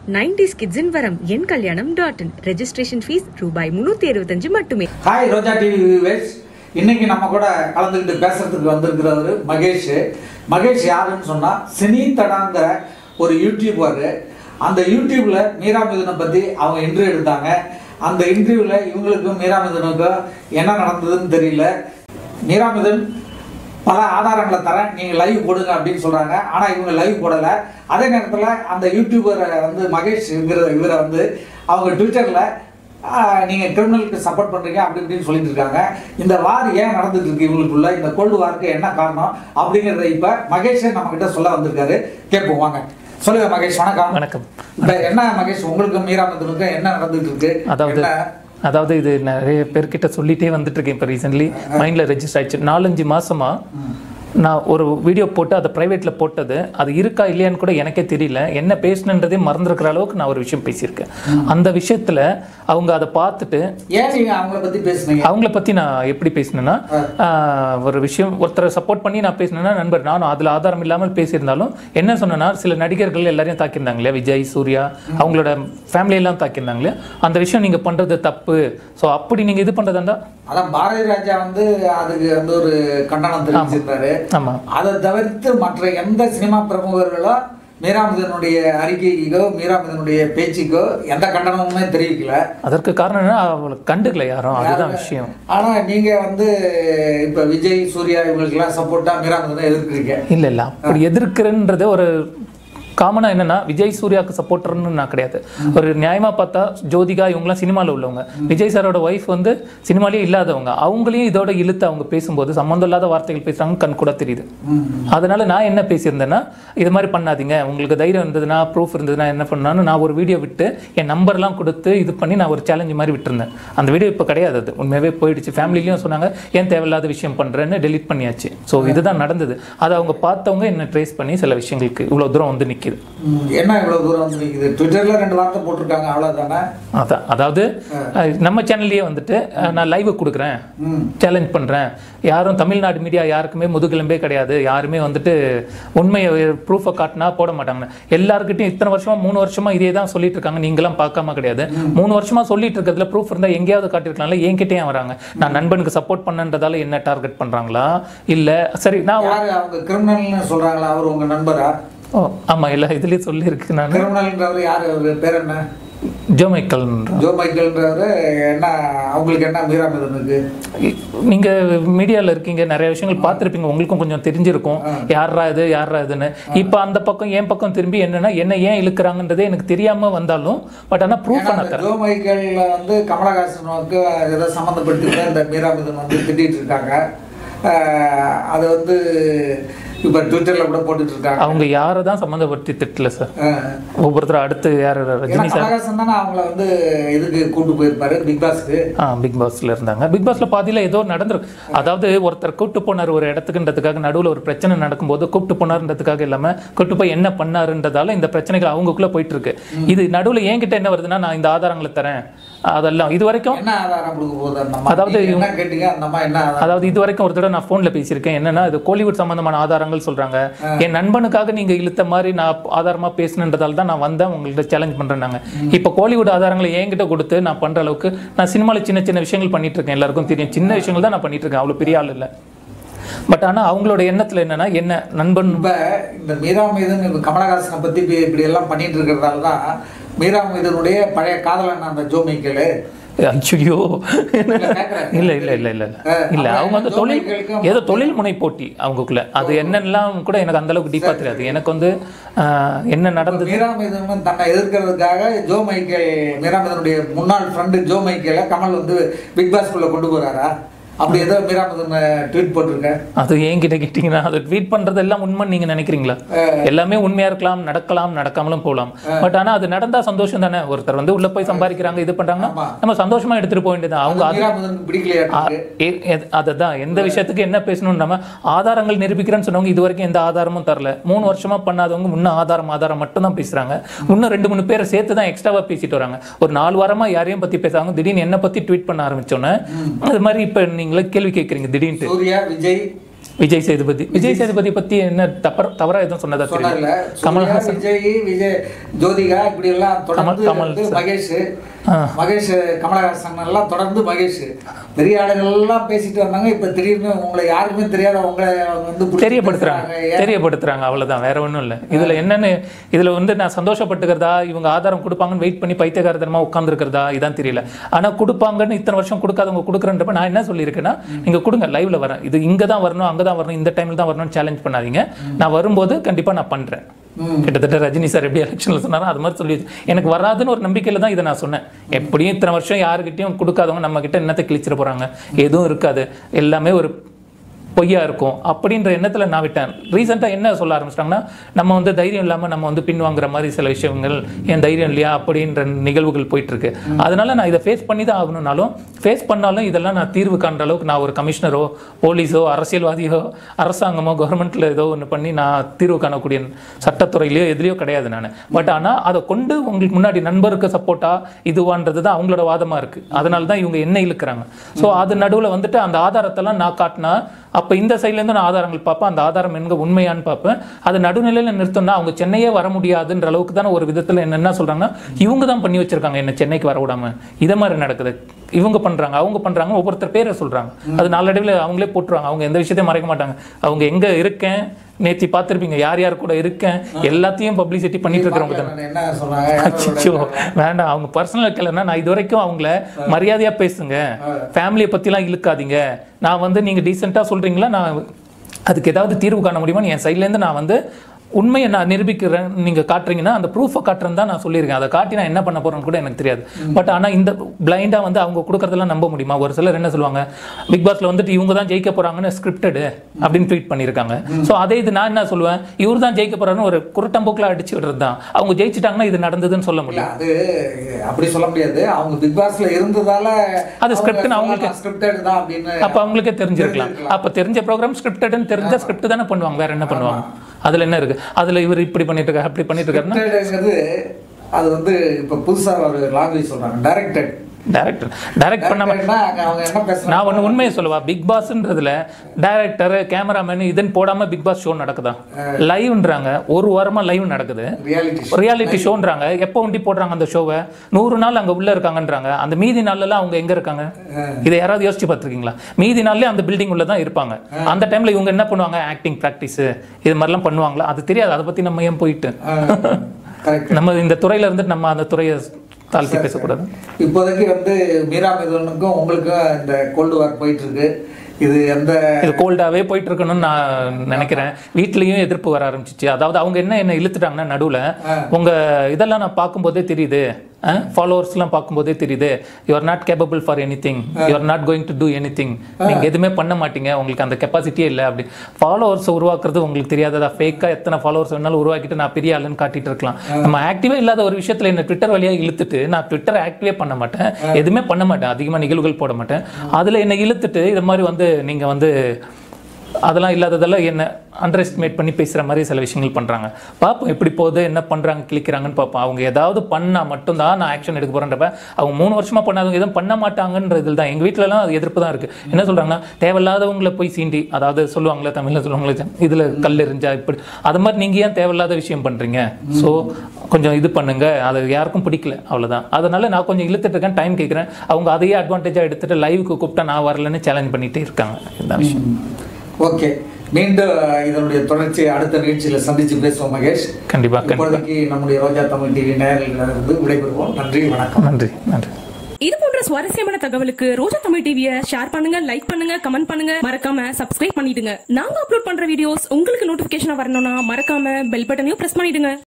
Nineties கிட்ஸின் வரம் என் கல்யாணம் dot in registration fees ரூபாய் முன்னூத்தி இருபத்தஞ்சு மட்டுமே ஹாய் ரோஜா டிவி வியூவர்ஸ் இன்னைக்கு நம்ம கூட கலந்துக்கிட்டு பேசுறதுக்கு வந்திருக்கிறவர் மகேஷ் மகேஷ் யாருன்னு சொன்னா சினி தடாங்கிற ஒரு யூடியூபர் அந்த யூடியூப்ல மீரா மிதுனை பத்தி அவங்க இன்டர்வியூ எடுத்தாங்க அந்த இன்டர்வியூல இவங்களுக்கும் மீரா மிதுனுக்கும் என்ன நடந்ததுன்னு தெரியல மீரா மிதுன் பல ஆதாரங்களை தரேன் நீங்கள் லைவ் போடுங்க அப்படின்னு சொல்கிறாங்க ஆனால் இவங்க லைவ் போடலை அதே நேரத்தில் அந்த யூடியூபரை வந்து மகேஷ் இருக்கிற இவரை வந்து அவங்க ட்விட்டரில் நீங்கள் கிரிமினலுக்கு சப்போர்ட் பண்ணுறீங்க அப்படி இப்படின்னு சொல்லிட்டு இருக்காங்க இந்த வார் ஏன் நடந்துட்டு இருக்கு இவங்களுக்குள்ள இந்த கோல்டு வாருக்கு என்ன காரணம் அப்படிங்கிறத இப்போ மகேஷே நம்மக்கிட்ட சொல்ல வந்திருக்காரு கேட்போம் வாங்க சொல்லுங்க மகேஷ் வணக்கம் வணக்கம் இப்போ என்ன மகேஷ் உங்களுக்கும் மீராமந்தனுக்கும் என்ன நடந்துட்டு இருக்கு அதாவது என்ன? அதாவது இது நிறைய பேர்கிட்ட சொல்லிட்டே வந்துட்டு இருக்கேன் இப்போ ரீசென்ட்லி மைண்டில் ரெஜிஸ்டர் ஆயிடுச்சு நாலஞ்சு மாசமா நான் ஒரு வீடியோ போட்டு அதை ப்ரைவேட்டில் போட்டது அது இருக்கா இல்லையான்னு கூட எனக்கே தெரியல என்ன பேசணுன்றதே மறந்துருக்கிற அளவுக்கு நான் ஒரு விஷயம் பேசியிருக்கேன் அந்த விஷயத்தில் அவங்க அதை பார்த்துட்டு ஏன் நீங்க அவங்கள பத்தி பேசுனீங்க அவங்கள பற்றி நான் எப்படி பேசினேன்னா ஆஹ், ஒரு விஷயம் ஒருத்தரை சப்போர்ட் பண்ணி நான் பேசினேன்னா நண்பர் நானும் அதில் ஆதாரம் இல்லாமல் பேசியிருந்தாலும் என்ன சொன்னேன்னா சில நடிகர்கள் எல்லாரையும் தாக்கியிருந்தாங்க இல்லையா விஜய் சூர்யா அவங்களோட family எல்லாம் தாக்கியிருந்தாங்க இல்லையா அந்த விஷயம் நீங்கள் பண்ணுறது தப்பு ஸோ அப்படி நீங்கள் இது பண்ணுறதா இருந்தால் அதான் பாரதி ராஜா வந்து அதுக்கு வந்து ஒரு கண்டனம் தெரிவிச்சிருந்தாரு ஆமாம் அதை தவிர்த்து மற்ற எந்த சினிமா பிரமுகர்களும் மீராமிதனுடைய அறிக்கைக்கோ மீராமிதனுடைய பேச்சுக்கோ எந்த கண்டனமுமே தெரிவிக்கல அதற்கு காரணம் என்ன அவளை கண்டுக்கல யாரும் அதுதான் விஷயம் ஆனா நீங்க வந்து இப்ப விஜய் சூர்யா இவங்களுக்கெல்லாம் சப்போர்ட்டா மீராமிதனை எதிர்க்கிறீங்க இல்லை இல்லை அப்படி எதிர்க்கிறேன்றது ஒரு காமனாக என்னன்னா விஜய் சூர்யாவுக்கு சப்போர்ட்டர்னு நான் கிடையாது ஒரு நியாயமா பார்த்தா ஜோதிகா இவங்கலாம் சினிமாவில் உள்ளவங்க விஜய் சாரோட ஒய்ஃப் வந்து சினிமாலேயே இல்லாதவங்க அவங்களையும் இதோட இழுத்து அவங்க பேசும்போது சம்மந்தம் இல்லாத வார்த்தைகள் பேசுறாங்க கண் கூட தெரியுது அதனால நான் என்ன பேசியிருந்தேன்னா இது மாதிரி பண்ணாதீங்க உங்களுக்கு தைரியம் இருந்ததுன்னா ப்ரூஃப் இருந்ததுன்னா என்ன பண்ணான்னு நான் ஒரு வீடியோ விட்டு என் நம்பர்லாம் கொடுத்து இது பண்ணி நான் ஒரு சேலஞ்சு மாதிரி விட்டுருந்தேன் அந்த வீடியோ இப்போ கிடையாது அது உண்மையாகவே போயிடுச்சு ஃபேமிலிலையும் சொன்னாங்க ஏன் தேவையில்லாத விஷயம் பண்ணுறேன்னு டெலீட் பண்ணியாச்சு ஸோ இதுதான் நடந்தது அதை அவங்க பார்த்தவங்க என்ன ட்ரேஸ் பண்ணி சில விஷயங்களுக்கு இவ்வளோ தூரம் வந்து நிற்கிது ம், என்ன இவ்வளவு தூரம் வந்து நிக்குது ட்விட்டர்ல ரெண்டு வார்த்தை போட்டிருக்காங்க அவ்வளவுதானே அதான் அதாவது அஹ், நம்ம சேனல்லையே வந்துட்டு அஹ், நான் லைவ் கொடுக்குறேன் ம். சேலஞ்ச் பண்ணுறேன் யாரும் தமிழ்நாடு மீடியா யாருக்குமே முதுகெலும்பே கிடையாது யாருமே வந்துட்டு உண்மையை ப்ரூஃபை காட்டினா போட மாட்டாங்க எல்லாருக்கிட்டையும் இத்தனை வருஷமா மூணு வருஷமா இதே தான் சொல்லிட்டு இருக்காங்க நீங்களாம் பார்க்காம கிடையாது மூணு வருஷமா சொல்லிட்டு இருக்கிறதுல ப்ரூஃப் இருந்தால் எங்கேயாவது காட்டியிருக்கலாம்ல என்கிட்டயே வராங்க நான் நண்பனுக்கு சப்போர்ட் பண்ணன்றதால என்ன டார்கெட் பண்ணுறாங்களா இல்லை சரி நான் யாரு அவங்க கிரிமினல்னு சொல்றாங்களா அவர் உங்க நண்பரா ஓ ஆமாம் எல்லா இதுலேயும் சொல்லியிருக்கு நான் கிரிமினல்ன்றவர் யாரு அவரு பேர் என்ன ஜோ மைக்கல்ன்ற ஜோ மைக்கேல்ன்றவர் என்ன அவங்களுக்கு என்ன மீராமிதனுக்கு நீங்க மீடியால இருக்கீங்க நிறைய விஷயங்கள் பார்த்துருப்பீங்க உங்களுக்கும் கொஞ்சம் தெரிஞ்சிருக்கும் யாரா இது யாரா இதுன்னு இப்போ அந்த பக்கம் என் பக்கம் திரும்பி என்னன்னா என்ன ஏன் இழுக்கிறாங்கன்றதே எனக்கு தெரியாம வந்தாலும் பட் ஆனா ப்ரூஃப் ஏன்னா பண்ண அந்த ஜோ மைக்கேல்ல வந்து கமலஹாசனுக்கு ஏதோ சம்மந்தப்படுத்தி கூட இந்த மீராமிதன் வந்து திட்டிட்டு இருக்காங்க ஆஹ் அது வந்து இப்ப ட்விட்டர்ல கூட போட்டுட்டு இருக்காங்க அவங்க யாரை தான் சம்மந்தப்படுத்தி திட்டல சார் ஆஹ் ஒவ்வொருத்தர் அடுத்து யார் ஏன்னா ரஜினி சார் கமலஹாசன் தானே அவங்கள வந்து இதுக்கு கூட்டு போயிருப்பாரு பிக் பாஸ்க்கு ஆ பிக் பாஸ்ல இருந்தாங்க பிக் பாஸ்ல பாதியில ஏதோ நடந்திருக்கு அதாவது ஒருத்தர் கூப்பிட்டு போனார் ஒரு இடத்துக்குன்றதுக்காக நடுவுல ஒரு பிரச்சனை நடக்கும்போது கூப்பிட்டு போனாருன்றதுக்காக இல்லாம கூப்பிட்டு போய் என்ன பண்ணாருன்றதால இந்த பிரச்சனைகள் அவங்களுக்குள்ள போயிட்டு இருக்கு இது நடுவுல என்கிட்ட என்ன வருதுன்னா நான் இந்த ஆதாரங்களை தரேன் அதெல்லாம் இது வரைக்கும் என்ன ஆதாரம் கொடுக்க போகுது அந்த அம்மா அதாவது நீங்க என்ன கேட்டீங்க அந்த அம்மா என்ன ஆதாரம் அதாவது இது வரைக்கும் ஒரு தடவை நான் ஃபோனில் பேசியிருக்கேன் என்னன்னா இது கோலிவுட் சம்பந்தமான ஆதாரங்கள் சொல்றாங்க என் நண்பனுக்காக நீங்க இழுத்த மாதிரி நான் ஆதாரமா பேசினன்றதால தான் நான் வந்தேன் உங்கள்ட்ட சேலஞ்ச் பண்றேன்னாங்க இப்போ கோலிவுட் ஆதாரங்களை என்கிட்ட கொடுத்து நான் பண்ற அளவுக்கு நான் சினிமால சின்ன சின்ன விஷயங்கள் பண்ணிட்டு இருக்கேன் எல்லாருக்கும் தெரியும் சின்ன விஷயங்கள் தான் நான் பண்ணிட்டு இருக்கேன் அவ்வளவு பெரிய ஆள் இல்லை பட் ஆனா அவங்களோட எண்ணத்துல என்னன்னா என்ன நண்பன் இப்ப இந்த மீரா மீதன் இப்ப கமலஹாசனை பத்தி இப்ப இப்படி எல்லாம் பண்ணிட்டு இருக்கிறதால தான் மீரா மீதனுடைய பழைய காதலன் அந்த ஜோ மைக்கேலு ஐயோ கேக்குறேன். இல்ல இல்ல இல்ல இல்ல இல்ல அஹ் இல்ல அவன் அவங்க வந்து ஜோ தொழில் மைக்கேலுக்கும் ஏதோ தொழில் முனை போட்டி அவங்களுக்குள்ள அது என்னெல்லாம் கூட எனக்கு அந்த அளவுக்கு டீப்பா தெரியாது எனக்கு வந்து ஆஹ், என்ன நடந்தது மீரா மீதன் தன்னை எதிர்க்கிறதுக்காக ஜோ மைக்கேல் மீரா மீதனுடைய முன்னாள் ஃப்ரெண்டு ஜோ மைக்கேல கமல் வந்து பிக் பாஸ்குள்ள கொண்டு போறாரா அப்படி ஏதோ மீரா மீதன் ட்வீட் போட்டிருக்கேன் அது என்கிட்ட கேட்டிங்கன்னா அது ட்வீட் பண்றது எல்லாம் உண்மை நீங்க நினைக்கிறீங்களா எல்லாமே உண்மையா இருக்கலாம் நடக்கலாம் நடக்காமலும் போகலாம் பட் ஆனா அது நடந்தா சந்தோஷம் தானே ஒருத்தர் வந்து உள்ள போய் சம்பாதிக்கிறாங்க இது பண்றாங்க ஆமா. நம்ம சந்தோஷமா எடுத்துட்டு போக வேண்டியது அவங்க அது மீரா மீதனுக்கு பிடிக்கலையாட்டு எ- எ- அதுதான் எந்த விஷயத்துக்கு என்ன பேசணும் நம்ம ஆதாரங்கள் நிரூபிக்கிறேன்னு சொன்னவங்க இது வரைக்கும் எந்த ஆதாரமும் தரல மூணு வருஷமா பண்ணாதவங்க முன்ன ஆதாரம் ஆதாரம் மட்டும் தான் பேசுறாங்க இன்னும் ரெண்டு மூணு பேரை சேர்த்து தான் எக்ஸ்ட்ராவா பேசிட்டு வராங்க ஒரு நாலு வாரமா யாரையும் பத்தி பேசாங்க திடீர்னு என்ன பத்தி ட்வீட் பண்ண ஆரம்பிச்சோன்னே அது மாதிரி இப்ப நீங்களே கேள்வி கேட்குறீங்க திடீர்னு சூர்யா விஜய் விஜய் சேதுபதி விஜய் சேதுபதி பத்தி என்ன தப்ப தவறா எதுவும் சொன்னதா சொன்னார்ல தெரியல சூர்யா, கமல்ஹாசன் விஜய் விஜய் ஜோதிகா இப்படி எல்லாம் தொடர்ந்து கமல் வந்து சார். மகேஷ் ஆ. மகேஷ் கமலஹாசன் எல்லாம் தொடர்ந்து மகேஷ் பெரிய ஆளுகள் எல்லாம் பேசிட்டு வந்தாங்க இப்ப திடீர்னு உங்களை யாருக்குமே தெரியாத உங்களை அவங்க வந்து பிடிச்சி தெரியப்படுத்துறாங்க பேசுறாங்க. ஏன்? தெரியப்படுத்துறாங்க அவ்வளவுதான் வேற ஒண்ணும் இல்ல இதுல என்னன்னு இதுல வந்து நான் சந்தோஷப்பட்டுக்கிறதா இவங்க ஆதாரம் கொடுப்பாங்கன்னு வெயிட் பண்ணி பைத்தியகாரத்தனமா உட்காந்துருக்கிறதா இதான் தெரியல ஆனா கொடுப்பாங்கன்னு இத்தனை வருஷம் கொடுக்காதவங்க கொடுக்குறன்றப்ப நான் என்ன சொல்லியிருக்கேன்னா நீங்க கொடுங்க லைவ்ல வரேன் இது இங்க தான் வரணும் அங்க தான் வரணும் இந்த டைம்ல தான் வரணும்னு சேலஞ்ச் பண்ணாதீங்க நான் வரும்போது கண்டிப்பா நான் பண்றேன் ம். கிட்டத்தட்ட ரஜினி சார் எப்படி எலெக்ஷன்ல சொன்னாரோ அது மாதிரி சொல்லி எனக்கு வராதுன்னு ஒரு நம்பிக்கையில தான் இதை நான் சொன்னேன் எப்படியும் இத்தனை வருஷம் யாருக்கிட்டையும் கொடுக்காதவங்க நம்ம கிட்ட என்னத்தை கிழிச்சிட போறாங்க எதுவும் இருக்காது எல்லாமே ஒரு பொய்யா இருக்கும் அப்படின்ற எண்ணத்துல நான் விட்டேன் ரீசெண்டாக என்ன சொல்ல ஆரம்பிச்சிட்டாங்கன்னா நம்ம வந்து தைரியம் இல்லாம நம்ம வந்து பின்வாங்குற மாதிரி சில விஷயங்கள் என் தைரியம் இல்லையா அப்படின்ற நிகழ்வுகள் போயிட்டு இருக்கு அதனால நான் இதை ஃபேஸ் பண்ணி தான் ஆகணும்னாலும் ஃபேஸ் பண்ணாலும் இதெல்லாம் நான் தீர்வு காண்ற அளவுக்கு நான் ஒரு கமிஷனரோ போலீஸோ அரசியல்வாதியோ அரசாங்கமோ கவர்மெண்ட்ல ஏதோ ஒன்று பண்ணி நான் தீர்வு காணக்கூடிய சட்டத்துறையிலையோ எதுலையோ கிடையாது நான் பட் ஆனா அதை கொண்டு உங்களுக்கு முன்னாடி நண்பருக்கு சப்போர்ட்டா இதுவான்றது தான் அவங்களோட வாதமா இருக்கு அதனால தான் இவங்க என்ன இழுக்கிறாங்க ஸோ அது நடுவுல வந்துட்டு அந்த ஆதாரத்தெல்லாம் நான் காட்டினா அப்ப இந்த சைட்ல இருந்து நான் ஆதாரங்கள் பார்ப்பேன் அந்த ஆதாரம் எங்க உண்மையான்னு பார்ப்பேன் அது நடுநிலையில நிறுத்தம்னா அவங்க சென்னையே வர முடியாதுன்ற அளவுக்கு தானே ஒரு விதத்துல என்ன என்ன சொல்றாங்கன்னா இவங்க தான் பண்ணி வச்சிருக்காங்க என்ன சென்னைக்கு வர விடாம இதை மாதிரி நடக்குது இவங்க பண்றாங்க அவங்க பண்றாங்க ஒவ்வொருத்தர் பேரை சொல்றாங்க அது நாளடைவில் அவங்களே போட்டுருவாங்க அவங்க எந்த விஷயத்தையும் மறைக்க மாட்டாங்க அவங்க எங்க இருக்கேன் நேத்தி பார்த்திருப்பீங்க யார் யார் கூட இருக்கேன் எல்லாத்தையும் பப்ளிசிட்டி பண்ணிட்டு இருக்கிறவங்க தானே என்ன சொன்னாங்க யாரோட அச்சோ வேண்டாம் அவங்க பர்சனல் கேள்னா நான் இது வரைக்கும் அவங்கள மரியாதையா பேசுங்க ஃபேமிலியை பத்திலாம் இழுக்காதீங்க நான் வந்து நீங்க டீசெண்டா சொல்றீங்களா நான் அதுக்கு ஏதாவது தீர்வு காண முடியுமா என் சைட்ல இருந்து நான் வந்து உண்மையை நான் நிரூபிக்கிறேன் நீங்க காட்டுறீங்கன்னா அந்த ப்ரூஃபை காட்டுறேன் தான் நான் சொல்லியிருக்கேன் அதை காட்டி நான் என்ன பண்ண போறேன்னு கூட எனக்கு தெரியாது பட் ஆனா இந்த பிளைண்டா வந்து அவங்க கொடுக்கறதெல்லாம் நம்ப முடியுமா ஒரு சிலர் என்ன சொல்லுவாங்க பிக் பாஸ்ல வந்துட்டு இவங்க தான் ஜெயிக்க போறாங்கன்னு ஸ்கிரிப்டடு அப்படின்னு ட்வீட் பண்ணியிருக்காங்க ஸோ அதே இது நான் என்ன சொல்லுவேன் இவர் தான் ஜெயிக்க போறாருன்னு ஒரு குருட்டம்போக்கில் அடிச்சு விடுறது தான் அவங்க ஜெயிச்சிட்டாங்கன்னா இது நடந்ததுன்னு சொல்ல முடியும் இல்ல அது அப்படி சொல்ல முடியாது அவங்க பிக் பாஸ்ல இருந்ததால அது script னு அவங்களுக்கு- ஸ்கிரிப்டட் தான் அப்படின்னு அப்ப அவங்களுக்கே தெரிஞ்சிருக்கலாம் அப்ப தெரிஞ்ச ப்ரோக்ராம் ஸ்கிரிப்டட்னு தெரிஞ்ச ஸ்கிரிப்ட் தானே பண்ணுவாங்க வேற என்ன பண்ணுவாங்க அதுல என்ன இருக்கு அதுல இவர் இப்படி பண்ணிட்டு இருக்காரு அப்படி பண்ணிட்டு இருக்காருன்னா Scriptedங்கிறது அது வந்து இப்ப புதுசா ஒரு லாங்குவேஜ் சொல்றாங்க டைரக்டட் டைரக்டர் டைரக்ட் பண்ணாம அவங்க என்ன பேசுறாங்க நான் ஒண்ணு உண்மையை சொல்லவா பிக் பாஸ்ன்றதுல டைரக்டர் கேமராமேன் இதுன்னு போடாம பிக் பாஸ் ஷோ நடக்குதா லைவ்ன்றாங்க ஒரு வாரமா லைவ் நடக்குது ரியாலிட்டி ரியாலிட்டி ஷோன்றாங்க எப்போ ஒண்டி போடுறாங்க அந்த ஷோவை நூறு நாள் அங்க உள்ள இருக்காங்கன்றாங்க அந்த மீதி நாள்ல எல்லாம் அவங்க எங்க இருக்காங்க இதை யாராவது யோசிச்சு பார்த்திருக்கீங்களா மீதி நாள்லயே அந்த பில்டிங் உள்ள தான் இருப்பாங்க அந்த டைம்ல இவங்க என்ன பண்ணுவாங்க ஆக்டிங் பிராக்டிஸ் இது மாதிரிலாம் பண்ணுவாங்களா அது தெரியாது அதை பத்தி நம்ம ஏன் போயிட்டு கரெக்ட் நம்ம இந்த துறையில இருந்துட்டு நம்ம அந்த துறையை தாழ்த்தி பேசக்கூடாது இப்போதைக்கு வந்து மீரா மிதுனுக்கும் உங்களுக்கும் இந்த கோல்டு வார் போயிட்டு இருக்கு இது எந்த இது கோல்டாவே போயிட்டு இருக்கணும்னு நான் நினைக்கிறேன் வீட்லயும் எதிர்ப்பு வர ஆரம்பிச்சிச்சு அதாவது அவங்க என்ன என்ன இழுத்துட்டாங்கன்னா நடுவுல உங்க இதெல்லாம் நான் பார்க்கும்போதே தெரியுது ஃபாலோவர்ஸ்லாம் பார்க்கும்போதே தெரியுது you are not capable for anything you are not going to do anything நீங்க எதுவுமே பண்ண மாட்டீங்க உங்களுக்கு அந்த கெப்பாசிட்டியே இல்லை அப்படி ஃபாலோவர்ஸ் உருவாக்குறது உங்களுக்கு தெரியாததா ஃபேக்கா எத்தனை ஃபாலோவர்ஸ் வேணாலும் உருவாக்கிட்டு நான் பெரிய ஆளுன்னு காட்டிட்டு இருக்கலாம் நம்ம ஆக்டிவே இல்லாத ஒரு விஷயத்துல என்ன ட்விட்டர் வழியா இழுத்துட்டு நான் ட்விட்டர் ஆக்டிவே பண்ண மாட்டேன் எதுவுமே பண்ண மாட்டேன் அதிகமா நிகழ்வுகள் போட மாட்டேன் அதுல என்ன இழுத்துட்டு இது மாதிரி வந்து நீங்க வந்து அதெல்லாம் இல்லாததெல்லாம் என்ன அண்டர் எஸ்டிமேட் பண்ணி பேசுகிற மாதிரி சில விஷயங்கள் பண்ணுறாங்க பார்ப்போம் எப்படி போகுது என்ன பண்ணுறாங்க கிளிக்கிறாங்கன்னு பார்ப்போம் அவங்க ஏதாவது பண்ணால் மட்டும்தான் நான் ஆக்ஷன் எடுக்க போகிறேன்றப்ப அவங்க மூணு வருஷமாக பண்ணாதவங்க எதுவும் பண்ண மாட்டாங்கன்ற இதில் தான் எங்கள் வீட்டிலலாம் அது எதிர்ப்பு தான் இருக்குது என்ன சொல்கிறாங்கன்னா தேவையில்லாதவங்களை போய் சீண்டி அதாவது சொல்லுவாங்களே தமிழில் சொல்லுவாங்களே இதில் கல் எறிஞ்சா இப்படி அது மாதிரி நீங்கள் ஏன் தேவையில்லாத விஷயம் பண்ணுறீங்க ஸோ கொஞ்சம் இது பண்ணுங்க அது யாருக்கும் பிடிக்கல அவ்வளவுதான் அதனால நான் கொஞ்சம் இழுத்துட்டு இருக்கேன் டைம் கேட்குறேன் அவங்க அதையே அட்வான்டேஜாக எடுத்துட்டு லைவுக்கு கூப்பிட்டா நான் வரலன்னு சேலஞ்ச் பண்ணிட்டே இருக்காங்க இந்த விஷயம் ஓகே மீண்டும் இதனுடைய தொடர்ச்சியை அடுத்த நிகழ்ச்சியில சந்திச்சு பேசுவோம் மகேஷ் கண்டிப்பா கண்டிப்பா இப்போதைக்கு நம்முடைய ரோஜா தமிழ் டிவி நேயர்களிடமிருந்து விடைபெறுவோம் நன்றி வணக்கம் நன்றி நன்றி இது போன்ற சுவாரஸ்யமான தகவலுக்கு ரோஜா தமிழ் டிவிய ஷேர் பண்ணுங்க லைக் பண்ணுங்க கமெண்ட் பண்ணுங்க மறக்காம சப்ஸ்கிரைப் பண்ணிடுங்க நாங்க அப்லோட் பண்ற வீடியோஸ் உங்களுக்கு நோட்டிபிகேஷன் வரணும்னா மறக்காம பெல் பட்டனையும் பிரஸ் பண்ணிடுங்க